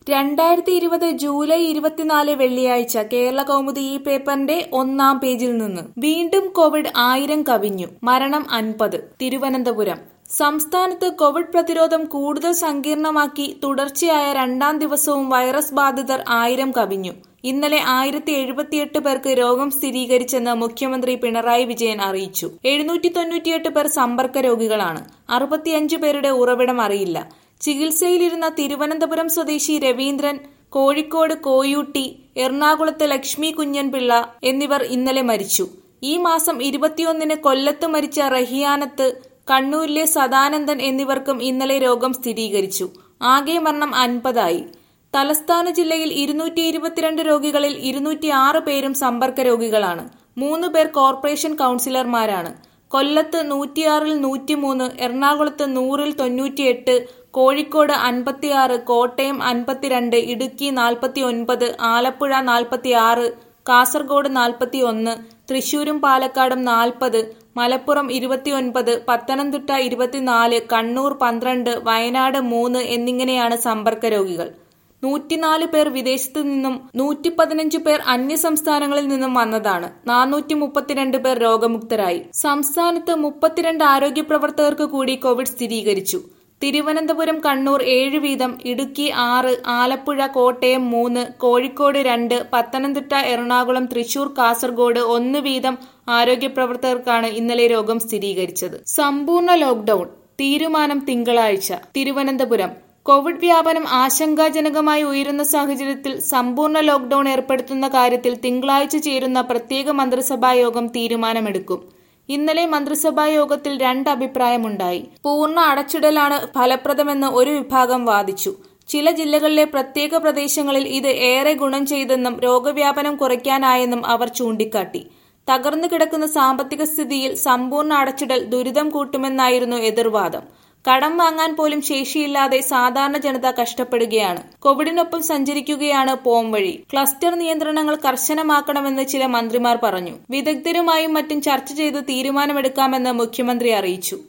രണ്ടായിരത്തി ഇരുപത് ജൂലൈ ഇരുപത്തിനാല് വെള്ളിയാഴ്ച കേരള കൗമുദി ഈ പേപ്പറിന്റെ ഒന്നാം പേജിൽ നിന്ന് വീണ്ടും കോവിഡ് ആയിരം കവിഞ്ഞു മരണം അൻപത് തിരുവനന്തപുരം സംസ്ഥാനത്ത് കോവിഡ് പ്രതിരോധം കൂടുതൽ സങ്കീർണമാക്കി തുടർച്ചയായ രണ്ടാം ദിവസവും വൈറസ് ബാധിതർ ആയിരം കവിഞ്ഞു ഇന്നലെ ആയിരത്തി എഴുപത്തിയെട്ട് പേർക്ക് രോഗം സ്ഥിരീകരിച്ചെന്ന് മുഖ്യമന്ത്രി പിണറായി വിജയൻ അറിയിച്ചു എഴുന്നൂറ്റി തൊണ്ണൂറ്റിയെട്ട് പേർ സമ്പർക്ക രോഗികളാണ് അറുപത്തിയഞ്ച് പേരുടെ ഉറവിടം അറിയില്ല ചികിത്സയിലിരുന്ന തിരുവനന്തപുരം സ്വദേശി രവീന്ദ്രൻ കോഴിക്കോട് കോയൂട്ടി എറണാകുളത്ത് ലക്ഷ്മി കുഞ്ഞൻപിള്ള എന്നിവർ ഇന്നലെ മരിച്ചു ഈ മാസം ഇരുപത്തിയൊന്നിന് കൊല്ലത്ത് മരിച്ച റഹിയാനത്ത് കണ്ണൂരിലെ സദാനന്ദൻ എന്നിവർക്കും ഇന്നലെ രോഗം സ്ഥിരീകരിച്ചു ആകെ മരണം അൻപതായി തലസ്ഥാന ജില്ലയിൽ ഇരുന്നൂറ്റി ഇരുപത്തിരണ്ട് രോഗികളിൽ ഇരുന്നൂറ്റി ആറ് പേരും സമ്പർക്ക രോഗികളാണ് മൂന്ന് പേർ കോർപ്പറേഷൻ കൌൺസിലർമാരാണ് കൊല്ലത്ത് നൂറ്റിയാറിൽ നൂറ്റിമൂന്ന് എറണാകുളത്ത് നൂറിൽ തൊണ്ണൂറ്റിയെട്ട് കോഴിക്കോട് അൻപത്തിയാറ് കോട്ടയം അൻപത്തിരണ്ട് ഇടുക്കി നാൽപ്പത്തി ഒൻപത് ആലപ്പുഴ നാൽപ്പത്തിയാറ് കാസർഗോഡ് നാൽപ്പത്തി ഒന്ന് തൃശൂരും പാലക്കാടും നാൽപ്പത് മലപ്പുറം ഇരുപത്തിയൊൻപത് പത്തനംതിട്ട ഇരുപത്തിനാല് കണ്ണൂർ പന്ത്രണ്ട് വയനാട് മൂന്ന് എന്നിങ്ങനെയാണ് സമ്പർക്ക രോഗികൾ നൂറ്റിനാല് പേർ വിദേശത്തു നിന്നും നൂറ്റി പതിനഞ്ച് പേർ അന്യ സംസ്ഥാനങ്ങളിൽ നിന്നും വന്നതാണ് നാനൂറ്റി മുപ്പത്തിരണ്ട് പേർ രോഗമുക്തരായി സംസ്ഥാനത്ത് മുപ്പത്തിരണ്ട് ആരോഗ്യ പ്രവർത്തകർക്ക് കൂടി കോവിഡ് സ്ഥിരീകരിച്ചു തിരുവനന്തപുരം കണ്ണൂർ ഏഴ് വീതം ഇടുക്കി ആറ് ആലപ്പുഴ കോട്ടയം മൂന്ന് കോഴിക്കോട് രണ്ട് പത്തനംതിട്ട എറണാകുളം തൃശൂർ കാസർഗോഡ് ഒന്ന് വീതം ആരോഗ്യ പ്രവർത്തകർക്കാണ് ഇന്നലെ രോഗം സ്ഥിരീകരിച്ചത് സമ്പൂർണ്ണ ലോക്ഡൌൺ തീരുമാനം തിങ്കളാഴ്ച തിരുവനന്തപുരം കോവിഡ് വ്യാപനം ആശങ്കാജനകമായി ഉയരുന്ന സാഹചര്യത്തിൽ സമ്പൂർണ്ണ ലോക്ഡൌൺ ഏർപ്പെടുത്തുന്ന കാര്യത്തിൽ തിങ്കളാഴ്ച ചേരുന്ന പ്രത്യേക മന്ത്രിസഭാ യോഗം തീരുമാനമെടുക്കും ഇന്നലെ മന്ത്രിസഭാ യോഗത്തിൽ രണ്ട് അഭിപ്രായമുണ്ടായി പൂർണ്ണ അടച്ചിടലാണ് ഫലപ്രദമെന്ന് ഒരു വിഭാഗം വാദിച്ചു ചില ജില്ലകളിലെ പ്രത്യേക പ്രദേശങ്ങളിൽ ഇത് ഏറെ ഗുണം ചെയ്തെന്നും രോഗവ്യാപനം കുറയ്ക്കാനായെന്നും അവർ ചൂണ്ടിക്കാട്ടി തകർന്നു കിടക്കുന്ന സാമ്പത്തിക സ്ഥിതിയിൽ സമ്പൂർണ്ണ അടച്ചിടൽ ദുരിതം കൂട്ടുമെന്നായിരുന്നു എതിർവാദം കടം വാങ്ങാൻ പോലും ശേഷിയില്ലാതെ സാധാരണ ജനത കഷ്ടപ്പെടുകയാണ് കോവിഡിനൊപ്പം സഞ്ചരിക്കുകയാണ് പോംവഴി ക്ലസ്റ്റർ നിയന്ത്രണങ്ങൾ കർശനമാക്കണമെന്ന് ചില മന്ത്രിമാർ പറഞ്ഞു വിദഗ്ധരുമായും മറ്റും ചർച്ച ചെയ്ത് തീരുമാനമെടുക്കാമെന്ന് മുഖ്യമന്ത്രി അറിയിച്ചു